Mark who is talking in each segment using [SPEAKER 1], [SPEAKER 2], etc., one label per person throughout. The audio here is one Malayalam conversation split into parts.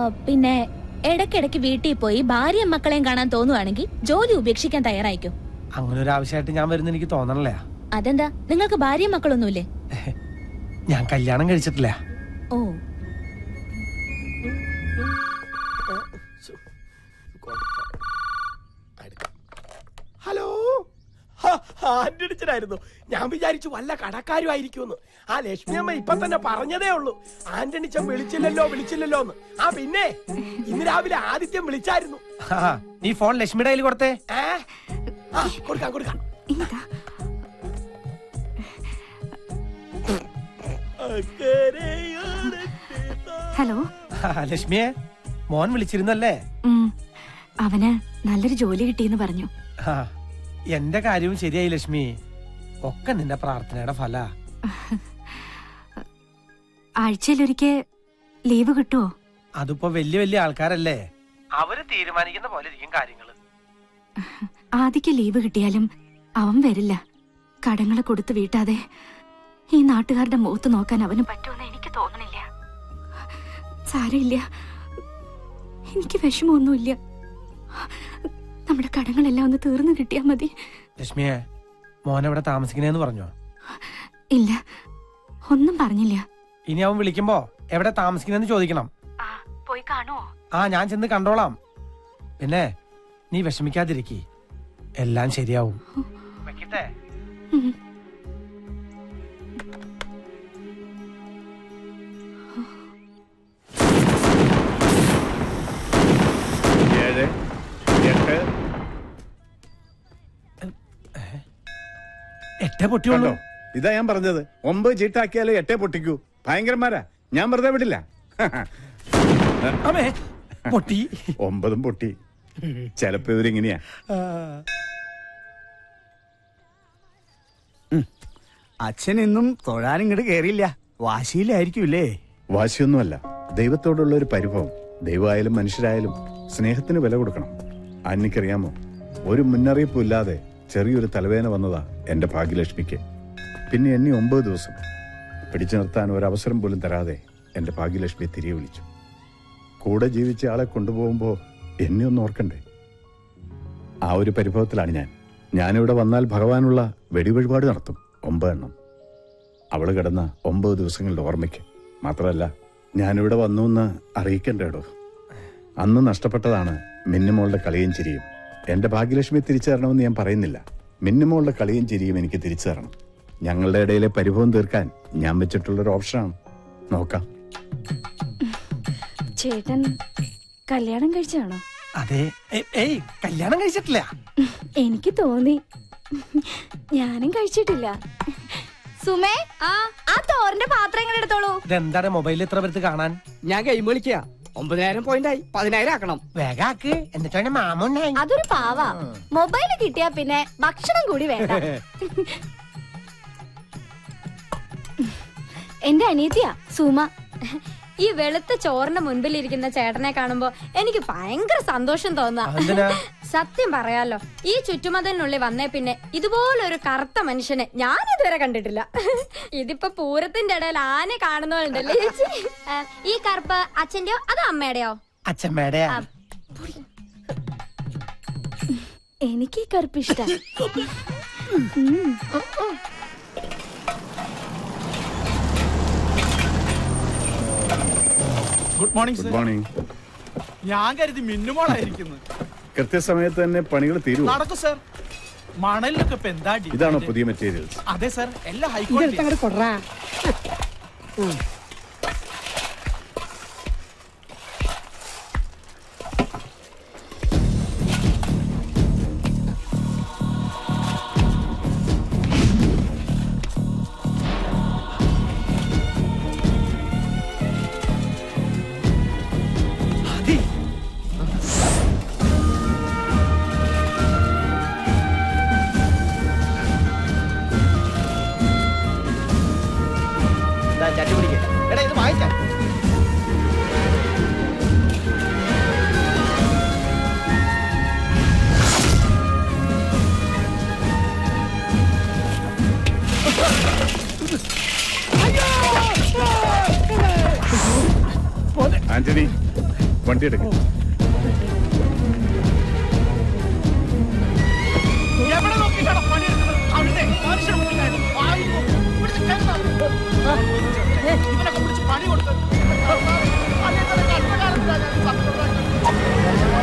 [SPEAKER 1] പിന്നെ ഇടയ്ക്കിടയ്ക്ക് വീട്ടിൽ പോയി ഭാര്യയും മക്കളെയും കാണാൻ തോന്നുവാണെങ്കിൽ ജോലി ഉപേക്ഷിക്കാൻ തയ്യാറായിക്കോ
[SPEAKER 2] അങ്ങനെ ഒരു ആവശ്യമായിട്ട് ഞാൻ വരുന്ന എനിക്ക് തോന്നണല്ലേ
[SPEAKER 1] അതെന്താ നിങ്ങൾക്ക് ഭാര്യയും മക്കളൊന്നുമില്ലേ
[SPEAKER 2] ഞാൻ കല്യാണം കഴിച്ചിട്ടില്ല
[SPEAKER 1] ഓ
[SPEAKER 3] ഹലോ ആന്റണിച്ചനായിരുന്നു ഞാൻ വിചാരിച്ചു വല്ല കടക്കാരും ആയിരിക്കുമെന്ന് ആ ലക്ഷ്മി അമ്മ ഇപ്പൊ തന്നെ പറഞ്ഞതേ ഉള്ളൂ ആന്റണിച്ചൻ വിളിച്ചില്ലല്ലോ വിളിച്ചില്ലല്ലോ എന്ന് ആ പിന്നെ ഇന്ന് രാവിലെ ആദിത്യം വിളിച്ചായിരുന്നു
[SPEAKER 2] ആ, നീ ഫോൺ ലക്ഷ്മിയുടെ കയ്യിൽ കൊടുത്തേ
[SPEAKER 3] ഏ ആ കൊടുക്കാം കൊടുക്കാം
[SPEAKER 4] ഇങ്ങതാ ഹലോ
[SPEAKER 2] ആ, ലക്ഷ്മിയെ മോൻ വിളിച്ചിരുന്നല്ലേ
[SPEAKER 4] ഉം, അവന് നല്ലൊരു ജോലി കിട്ടിയെന്ന് പറഞ്ഞു
[SPEAKER 2] ആ, എന്റെ കാര്യവും ശരിയായി ലക്ഷ്മി ഒക്കെ നിന്റെ പ്രാർത്ഥനയുടെ ഫല
[SPEAKER 4] ആഴ്ചയിലൊരിക്കൽ ലീവ് കിട്ടുമോ
[SPEAKER 2] അതിപ്പോ വലിയ വലിയ ആൾക്കാരല്ലേ അവര് തീരുമാനിക്കുന്ന പോലെ ഇരിക്കും കാര്യങ്ങള്
[SPEAKER 4] ആദിക്ക് ലീവ് കിട്ടിയാലും അവൻ വരില്ല കടങ്ങളെ കൊടുത്ത് വീട്ടാതെ ഈ നാട്ടുകാരുടെ മുഖത്ത് നോക്കാൻ അവന് പറ്റുമെന്ന് എനിക്ക് തോന്നണില്ല സാരമില്ല എനിക്ക് വിഷമമൊന്നുമില്ല നമ്മുടെ കടങ്ങളെല്ലാം ഒന്ന് തീർന്നു കിട്ടിയാ മതി
[SPEAKER 2] ലക്ഷ്മിയെ മോൻ എവിടെ താമസിക്കണേന്ന് പറഞ്ഞോ
[SPEAKER 4] ഇല്ല ഒന്നും പറഞ്ഞില്ല
[SPEAKER 2] ഇനി അവൻ വിളിക്കുമ്പോ എവിടെ താമസിക്കണെന്ന് ചോദിക്കണം
[SPEAKER 4] പോയി കാണുമോ
[SPEAKER 2] ആ ഞാൻ ചെന്ന് കണ്ടോളാം പിന്നെ നീ വിഷമിക്കാതിരിക്കി എല്ലാം ശരിയാവും വെക്കട്ടെ
[SPEAKER 5] ഏഴ് എട്ട്
[SPEAKER 2] എട്ടേ പൊട്ടിയുള്ളൂ
[SPEAKER 5] കണ്ടോ ഇതാ ഞാൻ പറഞ്ഞത് ഒമ്പത് ചീട്ടാക്കിയാലേ എട്ടേ പൊട്ടിക്കൂ ഭയങ്കരന്മാരാ ഞാൻ വെറുതെ വിടില്ല
[SPEAKER 2] അമ്മേ പൊട്ടി
[SPEAKER 5] ഒമ്പതും പൊട്ടി ചിലപ്പോ ഇവരിങ്ങനെയാ
[SPEAKER 6] അച്ഛൻ ഇന്നും തൊഴാൻ ഇങ്ങോട്ട് കേറിയില്ല വാശിയിലായിരിക്കൂലേ
[SPEAKER 5] വാശിയൊന്നുമല്ല ദൈവത്തോടുള്ള ഒരു പരിഭവം ദൈവമായാലും മനുഷ്യരായാലും സ്നേഹത്തിന് വില കൊടുക്കണം അന്നിക്കറിയാമോ ഒരു മുന്നറിയിപ്പും ഇല്ലാതെ ചെറിയൊരു തലവേദന വന്നതാ എന്റെ ഭാഗ്യലക്ഷ്മിക്ക് പിന്നെ എന്നെ ഒമ്പത് ദിവസം പിടിച്ചു നിർത്താൻ ഒരു അവസരം പോലും തരാതെ എന്റെ ഭാഗ്യലക്ഷ്മിയെ തിരികെ വിളിച്ചു കൂടെ ജീവിച്ച ആളെ കൊണ്ടുപോകുമ്പോ എന്നെ ഒന്ന് ഓർക്കണ്ടേ ആ ഒരു പരിഭവത്തിലാണ് ഞാൻ ഞാനിവിടെ വന്നാൽ ഭഗവാനുള്ള വെടിവഴിപാട് നടത്തും ഒമ്പതെണ്ണം അവള് കിടന്ന ഒമ്പത് ദിവസങ്ങളുടെ ഓർമ്മയ്ക്ക് മാത്രമല്ല ഞാനിവിടെ വന്നു എന്ന് അറിയിക്കണ്ടേടോ അന്ന് നഷ്ടപ്പെട്ടതാണ് മിന്നുമോളുടെ കളിയും ചിരിയും എന്റെ ഭാഗ്യലക്ഷ്മി തിരിച്ചു തരണമെന്ന് ഞാൻ പറയുന്നില്ല മിന്നുമോളുടെ കളിയും ചിരിയും എനിക്ക് തിരിച്ചു തരണം ഞങ്ങളുടെ ഇടയിലെ പരിഭവം തീർക്കാൻ ഞാൻ വെച്ചിട്ടുള്ളൊരു ഓപ്ഷനാണ് നോക്കാം
[SPEAKER 4] ചേട്ടൻ കല്യാണം കഴിച്ചാണോ
[SPEAKER 2] അതെ ഏ- ഏയ് കല്യാണം കഴിച്ചിട്ടില്ല
[SPEAKER 4] എനിക്ക് തോന്നി ഞാനും കഴിച്ചിട്ടില്ല
[SPEAKER 7] സുമേ ആ ആ തോറിന്റെ പാത്രം എങ്ങനെ എടുത്തോളൂ
[SPEAKER 2] ഇതെന്താണ് മൊബൈലിൽ എത്ര പേർക്ക് കാണാൻ
[SPEAKER 8] ഞാൻ ഗെയിം കളിക്കുക ഒമ്പതിനായിരം പോയിന്റ് ആയി പതിനായിരം ആക്കണം
[SPEAKER 2] വേഗാക്ക് എന്നിട്ട് മാമുണ്ടായി
[SPEAKER 7] അതൊരു പാവാ മൊബൈല് കിട്ടിയാ പിന്നെ ഭക്ഷണം കൂടി വേണ്ട എന്റെ അനിയത്തിയാ സുമ ഈ വെളുത്ത ചോറിന്റെ മുൻപിൽ ഇരിക്കുന്ന ചേട്ടനെ കാണുമ്പോ എനിക്ക് ഭയങ്കര സന്തോഷം
[SPEAKER 2] അതെന്തിനാ?
[SPEAKER 7] തോന്നുക സത്യം പറയാലോ ഈ ചുറ്റുമതിലിനുള്ളിൽ വന്നേ പിന്നെ ഇതുപോലൊരു കറുത്ത മനുഷ്യനെ ഞാൻ ഇതുവരെ കണ്ടിട്ടില്ല ഇതിപ്പോ പൂരത്തിന്റെ ഇടയിൽ ആനെ കാണുന്നവരുണ്ടല്ലേ ചേച്ചി ആ, ഈ കറുപ്പ് അച്ഛന്റെയോ അതോ അമ്മയുടെയോ
[SPEAKER 2] അച്ഛമ്മേടെയാ
[SPEAKER 4] എനിക്ക് ഈ കറുപ്പ് ഇഷ്ടം
[SPEAKER 6] ഗുഡ് മോർണിംഗ്
[SPEAKER 5] ഗുഡ് മോർണിംഗ്
[SPEAKER 6] ഞാൻ കരുതി മിന്നുമോളായിരിക്കുന്നു
[SPEAKER 5] കൃത്യസമയത്ത് തന്നെ പണികൾ തീരുവോ
[SPEAKER 6] നടക്കും സർ മണലിലൊക്കെ ഇപ്പൊ എന്താ ഡിമാൻഡ്?
[SPEAKER 5] ഇതാണോ പുതിയ മെറ്റീരിയൽസ്
[SPEAKER 6] അതെ സർ എല്ലാം ഹൈക്കോടതി
[SPEAKER 8] ചട്ടി പിടിക്കേ
[SPEAKER 5] വണ്ടി എടുക്കും
[SPEAKER 6] എവിടെ നോക്കിയിട്ടാണ് പണിയെടുക്കുന്നത് അവിടെ മനുഷ്യൻ മുന്നിലായിരുന്നു. ആയിക്കോ. പിടിച്ച് കയറുന്ന. ഇവനൊക്കെ പിടിച്ച് പണി കൊടുത്ത് അല്ലെങ്കിൽ തന്നെ കഷ്ടകാലത്തിലാണ് ഞാൻ ഈ സത്യം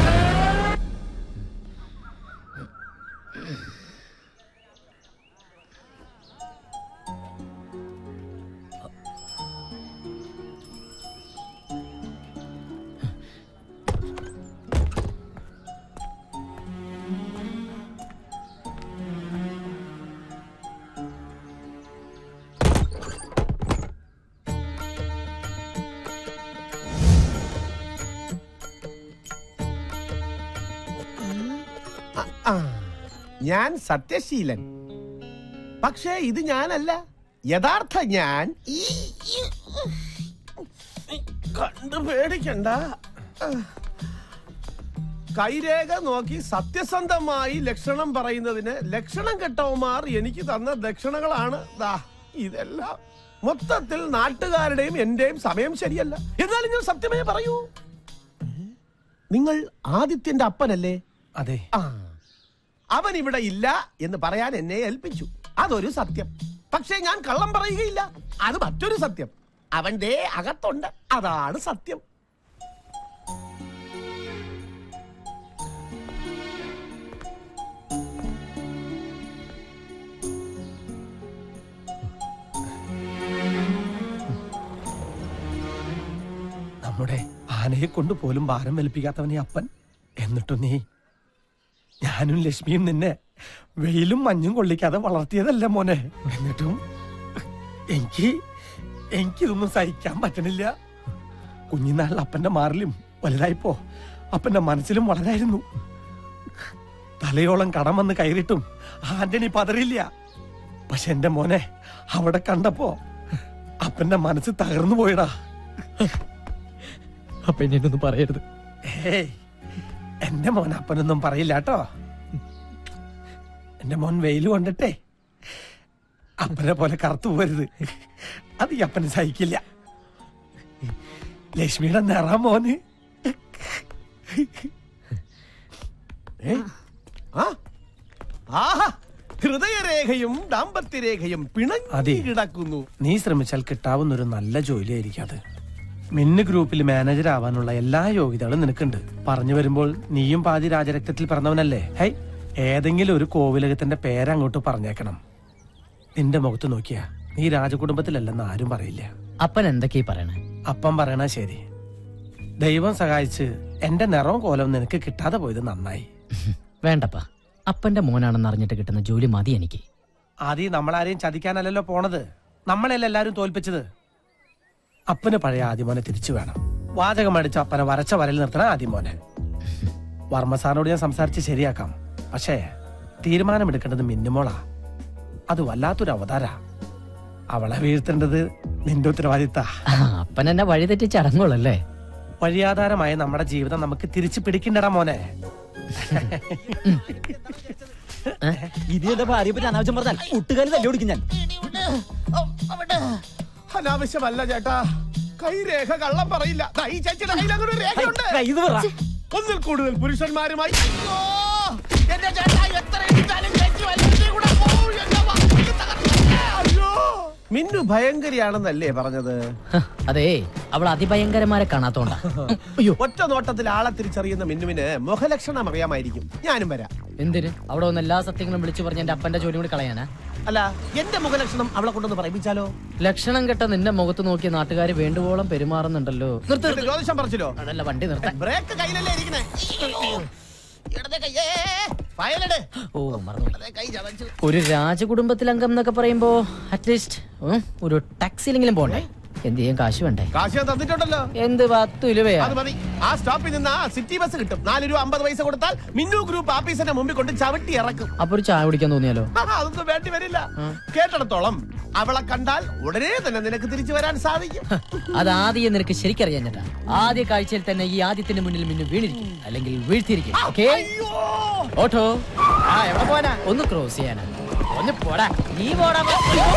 [SPEAKER 3] ആ, ഞാൻ സത്യശീലൻ പക്ഷേ ഇത് ഞാനല്ല യഥാർത്ഥ ഞാൻ ഈ കണ്ടു പേടിക്കണ്ട കൈരേഖ നോക്കി സത്യസന്ധമായി ലക്ഷണം പറയുന്നതിന് ലക്ഷണം കെട്ടവന്മാർ എനിക്ക് തന്ന ദക്ഷിണകളാണ് ദാ ഇതെല്ലാം മൊത്തത്തിൽ നാട്ടുകാരുടെയും എന്റെയും സമയം ശരിയല്ല എന്നാലും ഞാൻ സത്യമേ പറയൂ നിങ്ങൾ ആദിത്യന്റെ അപ്പനല്ലേ
[SPEAKER 2] അതെ
[SPEAKER 3] ആ അവൻ ഇവിടെ ഇല്ല എന്ന് പറയാൻ എന്നെ ഏൽപ്പിച്ചു അതൊരു സത്യം പക്ഷേ ഞാൻ കള്ളം പറയുകയില്ല അത് മറ്റൊരു സത്യം അവന്റെ അകത്തുണ്ട് അതാണ് സത്യം
[SPEAKER 2] നമ്മുടെ ആനയെ കൊണ്ട് പോലും ഭാരം വലിപ്പിക്കാത്തവനെ അപ്പൻ എന്നിട്ടും നീ ഞാനും ലക്ഷ്മിയും നിന്നെ വെയിലും മഞ്ഞും കൊള്ളിക്കാതെ വളർത്തിയതല്ല മോനെ എന്നിട്ടും എനിക്ക് എനിക്കിതൊന്നും സഹിക്കാൻ പറ്റണില്ല കുഞ്ഞിനാളിൽ അപ്പന്റെ മാറിലും വലുതായിപ്പോ അപ്പന്റെ മനസ്സിലും വളരായിരുന്നു തലയോളം കടം വന്ന് കയറിയിട്ടും ആന്റണി പതറില്ല പക്ഷെ എന്റെ മോനെ അവിടെ കണ്ടപ്പോ അപ്പന്റെ മനസ്സ് തകർന്നു പോയടാ
[SPEAKER 9] അപ്പൊ എന്നൊന്നും പറയരുത്
[SPEAKER 2] ഏയ് എന്റെ മോൻ അപ്പനൊന്നും പറയില്ല കേട്ടോ എന്റെ മോൻ വെയിൽ കൊണ്ടിട്ടേ അപ്പനെ പോലെ കറുത്തു പോരുത് അത് ഈ അപ്പന് സഹിക്കില്ല ലക്ഷ്മിയുടെ നിറ മോന്
[SPEAKER 3] ഏ? ആ? ആഹാ ഹൃദയരേഖയും ദാമ്പത്യരേഖയും
[SPEAKER 2] അതെ.
[SPEAKER 3] പിണങ്ങി കിടക്കുന്നു
[SPEAKER 2] നീ ശ്രമിച്ചാൽ കിട്ടാവുന്ന ഒരു നല്ല ജോലിയായിരിക്കും അത് മിന്ന് ഗ്രൂപ്പിൽ മാനേജർ ആവാനുള്ള എല്ലാ യോഗ്യതകളും നിനക്കുണ്ട് പറഞ്ഞു വരുമ്പോൾ നീയും പാതി രാജരക്തത്തിൽ പറഞ്ഞവനല്ലേ ഹൈ ഏതെങ്കിലും ഒരു കോവിലകത്തിന്റെ പേരങ്ങോട്ട് പറഞ്ഞേക്കണം നിന്റെ മുഖത്ത് നോക്കിയാ നീ രാജകുടുംബത്തിലല്ലെന്ന് ആരും പറയില്ല
[SPEAKER 9] അപ്പൻ എന്തൊക്കെയാ പറയണേ
[SPEAKER 2] അപ്പം പറയണ ശരി ദൈവം സഹായിച്ച് എന്റെ നിറവും കോലവും നിനക്ക് കിട്ടാതെ പോയത് നന്നായി
[SPEAKER 9] വേണ്ടപ്പാ അപ്പന്റെ മോനാണെന്ന് അറിഞ്ഞിട്ട് കിട്ടുന്ന ജോലി മതി എനിക്ക്
[SPEAKER 2] ആദ്യം നമ്മളാരെയും ചതിക്കാനല്ലല്ലോ പോണത് നമ്മളെല്ലാം എല്ലാരും തോൽപ്പിച്ചത് അപ്പന് പഴയ ആദ്യമോനെ തിരിച്ചു വേണം വാചകം അടിച്ച അപ്പനെ വരച്ച വരൽ നിർത്തണ ആദ്യമോനെ വർമ്മ സാറിനോട് ഞാൻ സംസാരിച്ച് ശരിയാക്കാം പക്ഷേ തീരുമാനമെടുക്കേണ്ടത് മിന്നുമോളാ അത് വല്ലാത്തൊരു അവതാര അവളെ വീഴ്ത്തേണ്ടത് നിന്റെ ഉത്തരവാദിത്ത
[SPEAKER 9] ആ, അപ്പൻ എന്നെ വഴിതെറ്റി ചടങ്ങുള്ളല്ലേ
[SPEAKER 2] വഴിയാധാരമായ നമ്മുടെ ജീവിതം നമുക്ക് തിരിച്ചു പിടിക്കണ്ടടാ മോനെ
[SPEAKER 10] ഇനി എന്റെ ഭാര്യയെ പറ്റി അനാവശ്യം പറഞ്ഞാൽ ഒട്ടുകാരി തല്ലി ഓടിക്കും ഞാൻ
[SPEAKER 3] അനാവശ്യമല്ല ചേട്ടാ കൈരേഖ കള്ളം പറയില്ല ദാ ഈ ചേച്ചിയുടെ കയ്യിൽ അങ്ങനെ ഒരു രേഖയുണ്ട്
[SPEAKER 10] ഹൈ, ഇത് പറ.
[SPEAKER 3] ഒന്നിൽ കൂടുതൽ പുരുഷന്മാരുമായി അയ്യോ! എന്റെ ചേട്ടാ എത്ര ഇടിച്ചാലും ചേച്ചി വലിയ കൂടെ പോവും. എന്റെ വാക്ക് തകർക്കല്ലേ? അയ്യോ! മിന്നു ഭയങ്കരിയാണെന്നല്ലേ പറഞ്ഞത്
[SPEAKER 9] ഹ, അതേ അവൾ അതിഭയങ്കരമാരെ കാണാത്തോണ്ടാ അയ്യോ
[SPEAKER 3] ഒറ്റ നോട്ടത്തിൽ ആളെ തിരിച്ചറിയുന്ന മിന്നുവിന് മുഖലക്ഷണം അറിയാമായിരിക്കും ഞാനും വരാം
[SPEAKER 9] എന്തിന് അവിടെ വന്ന് എല്ലാ സത്യങ്ങളും വിളിച്ചു പറഞ്ഞ എന്റെ അപ്പന്റെ ജോലി കൂടി കളയാനാ
[SPEAKER 3] അല്ല എന്റെ മുഖലക്ഷണം അവളെ കൊണ്ടൊന്ന് പറയിപ്പിച്ചാലോ
[SPEAKER 9] ലക്ഷണം കെട്ട നിന്റെ മുഖത്ത് നോക്കി നാട്ടുകാർ വേണ്ടുവോളം പെരുമാറുന്നുണ്ടല്ലോ നിർത്ത്
[SPEAKER 3] എന്നിട്ട് ജ്യോതിഷം പറിച്ചില്ലോ
[SPEAKER 9] അതല്ല വണ്ടി നിർത്താൻ
[SPEAKER 3] ബ്രേക്ക് കയ്യിലല്ലേ ഇരിക്കണേ അയ്യോ! ഇടത്തെ കൈ ഏ, ഫയലെട്.
[SPEAKER 9] ഓ മറന്നു
[SPEAKER 3] ഇടത്തെ കൈ ചതച്ചു
[SPEAKER 9] ഒരു രാജകുടുംബത്തിലംഗം എന്നൊക്കെ പറയുമ്പോ അറ്റ്ലീസ്റ്റ് ഒരു ടാക്സിയിലെങ്കിലും പോണ്ടേ എന്ത് ചെയ്യാൻ കാശ് വേണ്ടേ
[SPEAKER 3] കാശ് ഞാൻ തന്നിട്ടുണ്ടല്ലോ
[SPEAKER 9] എന്ത് പത്ത് രൂപയാ
[SPEAKER 3] അത് മതി ആ സ്റ്റോപ്പിൽ നിന്ന് ആ സിറ്റി ബസ് കിട്ടും നാല് രൂപ അമ്പത് പൈസ കൊടുത്താൽ മിന്നു ഗ്രൂപ്പ് ആഫീസിന്റെ മുമ്പിൽ കൊണ്ട് ചവിട്ടി ഇറക്കും
[SPEAKER 9] അപ്പൊ ഒരു ചായ കുടിക്കാൻ തോന്നിയാലോ
[SPEAKER 3] ആഹാ, അതൊന്നും വേണ്ടി വരില്ല കേട്ടിടത്തോളം അവളെ കണ്ടാൽ ഉടനെ തന്നെ നിനക്ക് തിരിച്ചു വരാൻ സാധിക്കും
[SPEAKER 9] അത് ആദ്യം നിനക്ക് ശരിക്കറിയാൻ ചേട്ടാ ആദ്യ കാഴ്ചയിൽ തന്നെ ഈ ആദ്യത്തിന്റെ മുന്നിൽ മിന്നു വീണിരിക്കും അല്ലെങ്കിൽ വീഴ്ത്തിയിരിക്കും ഓക്കേ
[SPEAKER 3] അയ്യോ
[SPEAKER 9] ഓട്ടോ ആ എവിടെ പോവാനാ ഒന്ന് ക്രോസ് ചെയ്യാനാ ഒന്ന് പോടാ നീ പോടാ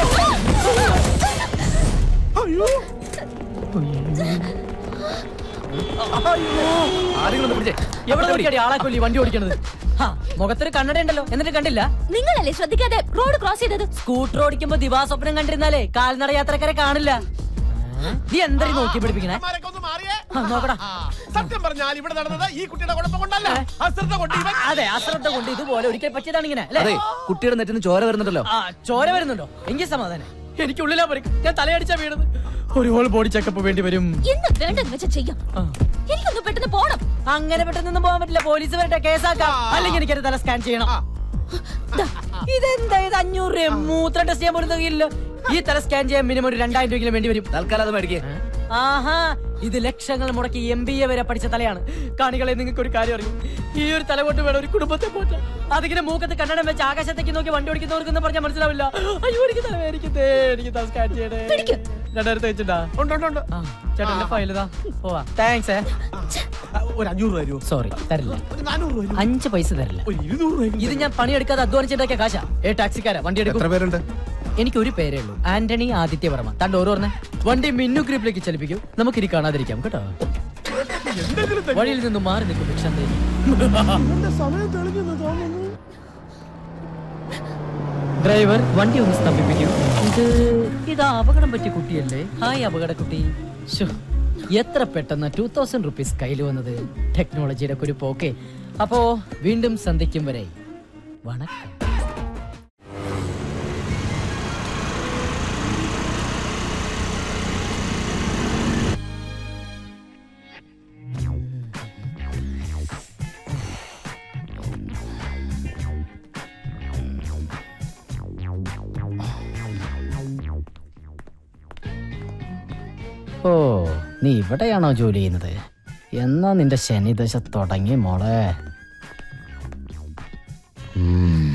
[SPEAKER 3] അയ്യോ
[SPEAKER 10] ആരെങ്കിലും പിടിച്ചേ
[SPEAKER 9] എവിടെ നോക്കിയാടി ആളെ കൊല്ലി വണ്ടി ഓടിക്കണത് ഹാ, മുഖത്തൊരു കണ്ണട ഉണ്ടല്ലോ എന്നിട്ട് കണ്ടില്ല
[SPEAKER 1] നിങ്ങളല്ലേ ശ്രദ്ധിക്കാതെ റോഡ് ക്രോസ് ചെയ്തത്
[SPEAKER 9] സ്കൂട്ടർ ഓടിക്കുമ്പോ ദിവാസ്വപ്നം കണ്ടിരുന്നാലേ കാൽനട യാത്രക്കാരെ കാണില്ല ഏ? നീ എന്താ ഈ നോക്കി പിടിപ്പിക്കണേ
[SPEAKER 3] അമ്മമാരൊക്കെ ഒന്ന് മാറിയേ
[SPEAKER 9] ആ, നോക്കടാ
[SPEAKER 3] ആ, സത്യം പറഞ്ഞാൽ ഇവിടെ നടന്നത് ഈ കുട്ടിയുടെ കുഴപ്പം കൊണ്ടല്ല അശ്രദ്ധ കൊണ്ട് ഇവൻ
[SPEAKER 9] അതെ അശ്രദ്ധ കൊണ്ട് ഇതുപോലെ ഒരിക്കൽ പറ്റിയതാണ് ഇങ്ങനെ അല്ലേ
[SPEAKER 10] അതെ കുട്ടിയുടെ നെറ്റിന് ചോര വരുന്നുണ്ടല്ലോ
[SPEAKER 9] ആ ചോര വരുന്നുണ്ടോ എങ്കിൽ സമാധാനം എനിക്കുള്ളിലാ പറിക്കും ഞാൻ തലയടിച്ചാ വീണത് ഒരു ഹോൾ ബോഡി ചെക്കപ്പ് വേണ്ടി വരും
[SPEAKER 1] എന്ന് വേണ്ടെന്ന് വെച്ചാ ചെയ്യാം
[SPEAKER 9] ആ.
[SPEAKER 1] എനിക്കൊന്ന് പെട്ടെന്ന് പോണം
[SPEAKER 9] അങ്ങനെ പെട്ടെന്നൊന്നും പോകാൻ പറ്റില്ല പോലീസ് വരട്ടെ കേസാക്കാം അല്ലെങ്കിൽ എനിക്കൊരു തല സ്കാൻ ചെയ്യണം ദാ, ഇതെന്താ ഇത് അഞ്ഞൂറ് രൂപ മൂത്രം ടെസ്റ്റ് ചെയ്യാൻ പോലും തികയില്ല ഈ തല സ്കാൻ ചെയ്യാൻ മിനിമം ഒരു രണ്ടായിരം രൂപയെങ്കിലും വേണ്ടി വരും
[SPEAKER 10] തൽക്കാലം അത് മേടിക്കേ
[SPEAKER 9] ആഹാ ഇത് ലക്ഷങ്ങൾ മുടക്കി എം ബി എ വരെ പഠിച്ച തലയാണ് കാണികളെ നിങ്ങൾക്ക് ഒരു കാര്യം അറിയും ഈ ഒരു തല കൊണ്ട് വേണം ഒരു കുടുംബത്തെ പോറ്റാൻ അതിങ്ങനെ മൂക്കത്ത് കണ്ണടം വെച്ച് ആകാശത്തേക്ക് നോക്കി വണ്ടി ഓടിക്കുന്നവർക്കൊന്നും പറഞ്ഞാൽ മനസ്സിലാവില്ല അയ്യോ എനിക്ക് തല വേദനിക്കുന്നേ എനിക്ക് തല സ്കാൻ ചെയ്യണേ രണ്ടായിരത്തി വെച്ചിട്ടാ
[SPEAKER 3] ഉണ്ട് ഉണ്ട് ഉണ്ട്
[SPEAKER 9] ആ ചേട്ടന്റെ ഫയലിതാ പോവാ താങ്ക്സ്
[SPEAKER 3] ആ, ഒരു അഞ്ഞൂറ് രൂപ തരുമോ
[SPEAKER 9] സോറി തരില്ല
[SPEAKER 3] ഒരു നാനൂറ് രൂപ തരുമോ?
[SPEAKER 9] അഞ്ച് പൈസ തരില്ല
[SPEAKER 3] ഒരു ഇരുന്നൂറ് രൂപ
[SPEAKER 9] ഇത് ഞാൻ പണിയെടുക്കാതെ അധ്വാനിച്ചിട്ടൊക്കെ കാശാ ഏ ടാക്സിക്കാരാ വണ്ടി
[SPEAKER 5] എത്ര
[SPEAKER 9] എടുക്കും
[SPEAKER 5] പേരുണ്ട്
[SPEAKER 9] എനിക്ക് ഒരു പേരേ ഉള്ളൂ ആന്റണി ആദിത്യവർമ്മ തന്റെ ഓരോ പറഞ്ഞേ വണ്ടി മിന്നു ഗ്രിപ്പിലേക്ക് ചലിപ്പിക്കൂ നമുക്ക് ഇനി കാണാതിരിക്കാം കേട്ടോ വഴിയിൽ നിന്ന് മാറി നിൽക്കും ഭിക്ഷാന്തേ
[SPEAKER 3] ഇവന്റെ സമയം തെളിഞ്ഞെന്ന് തോന്നുന്നു
[SPEAKER 9] ഡ്രൈവർ വണ്ടി ഒന്ന് സ്തംഭിപ്പിക്കൂ ഇത് ഇത് അപകടം പറ്റിയ കുട്ടിയല്ലേ ഹായ് അപകട കുട്ടി ശ്ശോ, എത്ര പെട്ടെന്ന് ടൂ തൗസൻഡ് റുപ്പീസ് കയ്യിൽ വന്നത് ടെക്നോളജിയുടെ ഒരു പോക്കെ അപ്പോ വീണ്ടും സന്ധിക്കും വരെ വണക്കം ഓ നീ ഇവിടെയാണോ ജോലി ചെയ്യുന്നത് എന്നാ നിന്റെ ശനിദശ തുടങ്ങി മോളെ ഉം.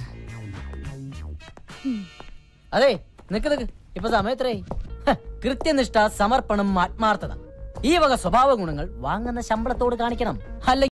[SPEAKER 9] അതെ നിക്ക് നിക്ക് ഇപ്പൊ സമയം എത്രയായി ഹ, കൃത്യനിഷ്ഠ സമർപ്പണം ആത്മാർത്ഥത ഈ വക സ്വഭാവ ഗുണങ്ങൾ വാങ്ങുന്ന ശമ്പളത്തോട് കാണിക്കണം അല്ലെങ്കിൽ